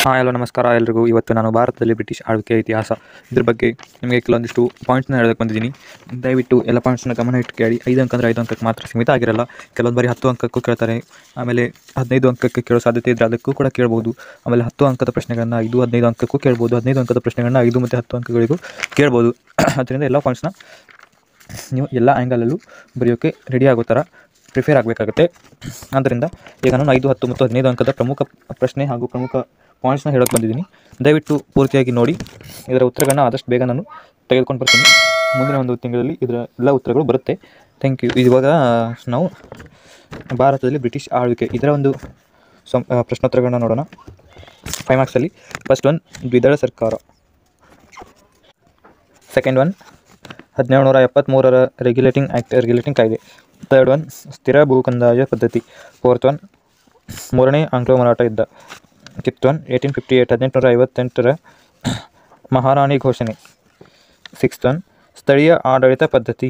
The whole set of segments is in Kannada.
ಹಾಯ್ ಹಲೋ ನಮಸ್ಕಾರ ಎಲ್ರಿಗೂ ಇವತ್ತು ನಾನು ಭಾರತದಲ್ಲಿ ಬ್ರಿಟಿಷ್ ಆಳ್ವಿಕೆ ಇತಿಹಾಸ ಇದ್ರ ಬಗ್ಗೆ ನಿಮಗೆ ಕೆಲವೊಂದಿಷ್ಟು ಪಾಯಿಂಟ್ಸ್ನ ಹೇಳೋದಕ್ಕೆ ಬಂದಿದ್ದೀನಿ ದಯವಿಟ್ಟು ಎಲ್ಲ ಪಾಯಿಂಟ್ಸ್ನ ಗಮನ ಇಟ್ಟು ಕೇಳಿ ಐದು ಅಂಕ ಅಂದರೆ ಐದು ಅಂಕಕ್ಕೆ ಮಾತ್ರ ಸೀಮಿತ ಆಗಿರಲ್ಲ ಕೆಲವೊಂದು ಬಾರಿ ಹತ್ತು ಅಂಕಕ್ಕೂ ಕೇಳ್ತಾರೆ ಆಮೇಲೆ ಹದಿನೈದು ಅಂಕಕ್ಕೆ ಕೇಳೋ ಸಾಧ್ಯತೆ ಇದ್ದರೆ ಅದಕ್ಕೂ ಕೂಡ ಕೇಳ್ಬೋದು ಆಮೇಲೆ ಹತ್ತು ಅಂಕದ ಪ್ರಶ್ನೆಗಳನ್ನು ಐದು ಹದಿನೈದು ಅಂಕಕ್ಕೂ ಕೇಳ್ಬೋದು ಹದಿನೈದು ಅಂಕದ ಪ್ರಶ್ನೆಗಳನ್ನ ಐದು ಮತ್ತು ಹತ್ತು ಅಂಕಗಳಿಗೂ ಕೇಳ್ಬೋದು ಅದರಿಂದ ಎಲ್ಲ ಪಾಯಿಂಟ್ಸ್ನ ನೀವು ಎಲ್ಲ ಆ್ಯಂಗಲಲ್ಲೂ ಬರೆಯೋಕ್ಕೆ ರೆಡಿ ಆಗೋ ಥರ ಪ್ರಿಪೇರ್ ಆಗಬೇಕಾಗುತ್ತೆ ಆದ್ದರಿಂದ ಈಗ ನಾನು ಐದು ಹತ್ತು ಮತ್ತು ಹದಿನೈದು ಅಂಕದ ಪ್ರಮುಖ ಪ್ರಶ್ನೆ ಹಾಗೂ ಪ್ರಮುಖ ಪಾಯಿಂಟ್ಸ್ನ ಹೇಳೋಕೆ ಬಂದಿದ್ದೀನಿ ದಯವಿಟ್ಟು ಪೂರ್ತಿಯಾಗಿ ನೋಡಿ ಇದರ ಉತ್ತರಗಳನ್ನ ಆದಷ್ಟು ಬೇಗ ನಾನು ತೆಗೆದುಕೊಂಡು ಬರ್ತೀನಿ ಮುಂದಿನ ಒಂದು ತಿಂಗಳಲ್ಲಿ ಇದರ ಎಲ್ಲ ಉತ್ತರಗಳು ಬರುತ್ತೆ ಥ್ಯಾಂಕ್ ಯು ಇವಾಗ ನಾವು ಭಾರತದಲ್ಲಿ ಬ್ರಿಟಿಷ್ ಆಳ್ವಿಕೆ ಇದರ ಒಂದು ಸಂ ಆ, ಪ್ರಶ್ನೋತ್ತರಗಳನ್ನ ನೋಡೋಣ ಫೈವ್ ಮಾರ್ಕ್ಸಲ್ಲಿ ಫಸ್ಟ್ ಒನ್ ದ್ವಿದಳ ಸರ್ಕಾರ ಸೆಕೆಂಡ್ ಒನ್ ಹದಿನೇಳು ನೂರ ಎಪ್ಪತ್ತ್ಮೂರರ ರೆಗ್ಯುಲೇಟಿಂಗ್ ಆ್ಯಕ್ಟ್ ರೆಗ್ಯುಲೇಟಿಂಗ್ ಕಾಯ್ದೆ ಥರ್ಡ್ ಒನ್ ಸ್ಥಿರ ಭೂಕಂದಾಯ ಪದ್ಧತಿ ಫೋರ್ತ್ ಒನ್ ಮೂರನೇ ಆಂಗ್ಲೋ ಮರಾಠ ಯುದ್ಧ fifth one eighteen fifty eight ಹದಿನೆಂಟುನೂರ ಐವತ್ತೆಂಟರ ಮಹಾರಾಣಿ ಘೋಷಣೆ ಸಿಕ್ಸ್ತ್ ಒನ್ ಸ್ಥಳೀಯ ಆಡಳಿತ ಪದ್ಧತಿ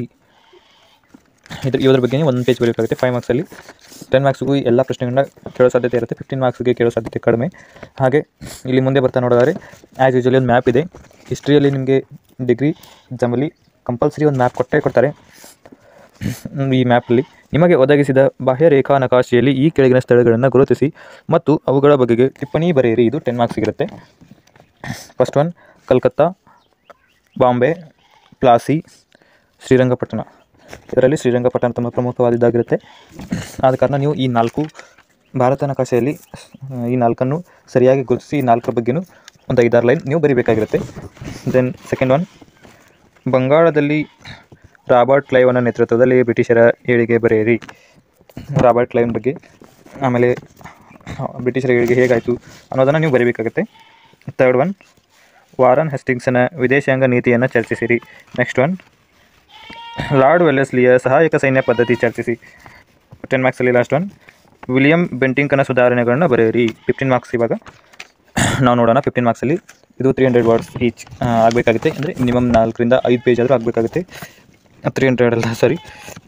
ಇದ್ರ ಇದ್ರ ಬಗ್ಗೆ ಒಂದು ಪೇಜ್ ಬರೀಬೇಕಾಗುತ್ತೆ ಫೈವ್ ಮಾರ್ಕ್ಸಲ್ಲಿ ಟೆನ್ ಮಾರ್ಕ್ಸ್ಗೂ ಎಲ್ಲ ಪ್ರಶ್ನೆಗಳನ್ನ ಕೇಳೋ ಸಾಧ್ಯತೆ ಇರುತ್ತೆ ಫಿಫ್ಟೀನ್ ಮಾರ್ಕ್ಸ್ಗೆ ಕೇಳೋ ಸಾಧ್ಯತೆ ಕಡಿಮೆ ಹಾಗೆ ಇಲ್ಲಿ ಮುಂದೆ ಬರ್ತಾ ನೋಡಿದರೆ ಆ್ಯಸ್ ಯೂಶಲಿ ಒಂದು ಮ್ಯಾಪ್ ಇದೆ ಹಿಸ್ಟ್ರಿಯಲ್ಲಿ ನಿಮಗೆ ಡಿಗ್ರಿ ಎಕ್ಸಾಮಲ್ಲಿ ಕಂಪಲ್ಸರಿ ಒಂದು ಮ್ಯಾಪ್ ಕೊಟ್ಟೇ ಕೊಡ್ತಾರೆ ಹ್ಮ್, ಈ ಮ್ಯಾಪಲ್ಲಿ ನಿಮಗೆ ಒದಗಿಸಿದ ಬಾಹ್ಯ ರೇಖಾ ನಕಾಶೆಯಲ್ಲಿ ಈ ಕೆಳಗಿನ ಸ್ಥಳಗಳನ್ನು ಗುರುತಿಸಿ ಮತ್ತು ಅವುಗಳ ಬಗೆಗೆ ಟಿಪ್ಪಣಿ ಬರೆಯಿರಿ ಇದು ಟೆನ್ ಮಾರ್ಕ್ಸ್ ಸಿಗುತ್ತೆ ಫಸ್ಟ್ ಒನ್ ಕಲ್ಕತ್ತಾ ಬಾಂಬೆ ಪ್ಲಾಸಿ ಶ್ರೀರಂಗಪಟ್ಟಣ ಇದರಲ್ಲಿ ಶ್ರೀರಂಗಪಟ್ಟಣ ತುಂಬ ಪ್ರಮುಖವಾದದ್ದಾಗಿರುತ್ತೆ ಆದ ಕಾರಣ ನೀವು ಈ ನಾಲ್ಕು ಭಾರತ ನಕಾಶೆಯಲ್ಲಿ ಆ, ಈ ನಾಲ್ಕನ್ನು ಸರಿಯಾಗಿ ಗುರುತಿಸಿ ಈ ನಾಲ್ಕರ ಬಗ್ಗೆನೂ ಒಂದು ಐದಾರು ಲೈನ್ ನೀವು ಬರೀಬೇಕಾಗಿರುತ್ತೆ ದೆನ್ ಸೆಕೆಂಡ್ ಒನ್ ಬಂಗಾಳದಲ್ಲಿ ರಾಬರ್ಟ್ ಕ್ಲೈವನ ನೇತೃತ್ವದಲ್ಲಿ ಬ್ರಿಟಿಷರ ಏಳಿಗೆ ಬರೆಯಿರಿ ರಾಬರ್ಟ್ ಕ್ಲೈವನ್ ಬಗ್ಗೆ ಆಮೇಲೆ ಬ್ರಿಟಿಷರ ಏಳಿಗೆ ಹೇಗಾಯಿತು ಅನ್ನೋದನ್ನು ನೀವು ಬರೀಬೇಕಾಗುತ್ತೆ ಥರ್ಡ್ ಒನ್ ವಾರನ್ ಹೆಸ್ಟಿಂಗ್ಸನ ವಿದೇಶಾಂಗ ನೀತಿಯನ್ನು ಚರ್ಚಿಸಿರಿ ನೆಕ್ಸ್ಟ್ ಒನ್ ಲಾರ್ಡ್ ವೆಲ್ಲೆಸ್ಲಿಯ ಸಹಾಯಕ ಸೈನ್ಯ ಪದ್ಧತಿ ಚರ್ಚಿಸಿ ಟೆನ್ ಮಾರ್ಕ್ಸಲ್ಲಿ ಲಾಸ್ಟ್ ಒನ್ ವಿಲಿಯಂ ಬೆಂಟಿಂಕನ ಸುಧಾರಣೆಗಳನ್ನ ಬರೆಯಿರಿ ಫಿಫ್ಟೀನ್ ಮಾರ್ಕ್ಸ್ ಇವಾಗ ನಾವು ನೋಡೋಣ ಫಿಫ್ಟೀನ್ ಮಾರ್ಕ್ಸಲ್ಲಿ ಇದು ತ್ರೀ ಹಂಡ್ರೆಡ್ ವರ್ಡ್ಸ್ ಈಚ್ ಆಗಬೇಕಾಗುತ್ತೆ ಅಂದರೆ ಮಿನಿಮಮ್ ನಾಲ್ಕರಿಂದ ಐದು ಪೇಜ್ ಆದರೂ ಆಗಬೇಕಾಗುತ್ತೆ ತ್ರೀ ಹಂಡ್ರೆಡ್ ಅಲ್ಲ sorry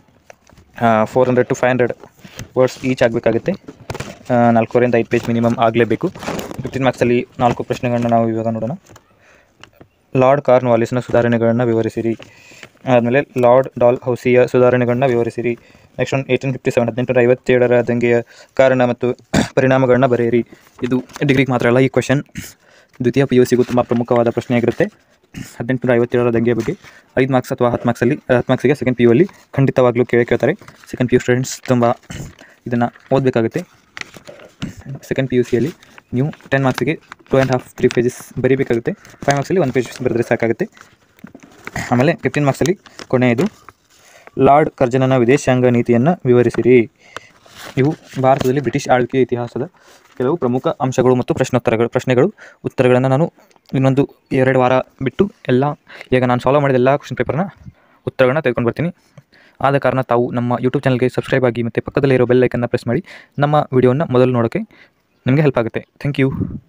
four hundred to five hundred words each ಆಗಬೇಕಾಗುತ್ತೆ ನಾಲ್ಕೂವರೆಯಿಂದ ಐದು ಪೇಜ್ ಮಿನಿಮಮ್ ಆಗಲೇಬೇಕು ಫಿಫ್ಟೀನ್ ಮಾರ್ಕ್ಸಲ್ಲಿ ನಾಲ್ಕು ಪ್ರಶ್ನೆಗಳನ್ನ ನಾವು ಇವಾಗ ನೋಡೋಣ ಲಾರ್ಡ್ ಕಾರ್ನ್ವಾಲಿಸ್ನ ಸುಧಾರಣೆಗಳನ್ನು ವಿವರಿಸಿರಿ ಆದಮೇಲೆ ಲಾರ್ಡ್ ಡಾಲ್ ಹೌಸಿಯ ಸುಧಾರಣೆಗಳನ್ನ ವಿವರಿಸಿರಿ next one eighteen fifty seven ಹದಿನೆಂಟುನೂರ ಐವತ್ತೇಳರ ದಂಗೆಯ ಕಾರಣ ಮತ್ತು ಪರಿಣಾಮಗಳನ್ನ ಬರೆಯಿರಿ ಇದು ಡಿಗ್ರಿಗೆ ಮಾತ್ರ ಅಲ್ಲ ಈ ಕ್ವಶನ್ ದ್ವಿತೀಯ ಪಿ ಯು ಸಿಗೂ ತುಂಬ ಪ್ರಮುಖವಾದ ಪ್ರಶ್ನೆಯಾಗಿರುತ್ತೆ ಹದಿನೆಂಟುನೂರ ಐವತ್ತೇಳರ ದಂಗೆಯ ಬಗ್ಗೆ ಐದು ಮಾರ್ಕ್ಸ್ ಅಥವಾ ಹತ್ತು ಮಾರ್ಕ್ಸಲ್ಲಿ ಹತ್ತು ಮಾರ್ಕ್ಸಿಗೆ ಸೆಕೆಂಡ್ ಪಿ ಯು ಅಲ್ಲಿ ಖಂಡಿತವಾಗ್ಲೂ ಕೇಳೇ ಕೇಳ್ತಾರೆ ಸೆಕೆಂಡ್ ಪಿ ಯು ಸ್ಟೂಡೆಂಟ್ಸ್ ತುಂಬ ಇದನ್ನು ಓದಬೇಕಾಗುತ್ತೆ ಸೆಕೆಂಡ್ ಪಿ ಯು ಸಿಯಲ್ಲಿ ನೀವು ಟೆನ್ ಮಾರ್ಕ್ಸಿಗೆ two and half three pages ಬರೀಬೇಕಾಗುತ್ತೆ ಫೈವ್ ಮಾರ್ಕ್ಸಲ್ಲಿ ಒಂದು ಪೇಜ್ ಬರೆದ್ರೆ ಸಾಕಾಗುತ್ತೆ ಆಮೇಲೆ ಫಿಫ್ಟೀನ್ ಮಾರ್ಕ್ಸಲ್ಲಿ ಕೊನೆಯದು ಲಾರ್ಡ್ ಕರ್ಜನನ ವಿದೇಶಾಂಗ ನೀತಿಯನ್ನು ವಿವರಿಸಿರಿ ಇವು ಭಾರತದಲ್ಲಿ ಬ್ರಿಟಿಷ್ ಆಳ್ವಿಕೆ ಇತಿಹಾಸದ ಕೆಲವು ಪ್ರಮುಖ ಅಂಶಗಳು ಮತ್ತು ಪ್ರಶ್ನೋತ್ತರಗಳು ಪ್ರಶ್ನೆಗಳು ಉತ್ತರಗಳನ್ನು ನಾನು ಇನ್ನೊಂದು ಎರಡು ವಾರ ಬಿಟ್ಟು ಎಲ್ಲ ಈಗ ನಾನು ಸಾಲ್ವ್ ಮಾಡಿದ ಎಲ್ಲ ಕ್ವಶನ್ ಪೇಪರ್ನ ಉತ್ತರಗಳನ್ನ ತೆಗೆದುಕೊಂಡು ಬರ್ತೀನಿ ಆದ ಕಾರಣ ತಾವು ನಮ್ಮ ಯೂಟ್ಯೂಬ್ ಚಾನಲ್ಗೆ ಸಬ್ಸ್ಕ್ರೈಬ್ ಆಗಿ ಮತ್ತು ಪಕ್ಕದಲ್ಲಿರೋ ಬೆಲ್ ಐಕನ್ನ ಪ್ರೆಸ್ ಮಾಡಿ ನಮ್ಮ ವಿಡಿಯೋನ ಮೊದಲು ನೋಡೋಕ್ಕೆ ನಿಮಗೆ ಹೆಲ್ಪ್ ಆಗುತ್ತೆ ಥ್ಯಾಂಕ್ ಯು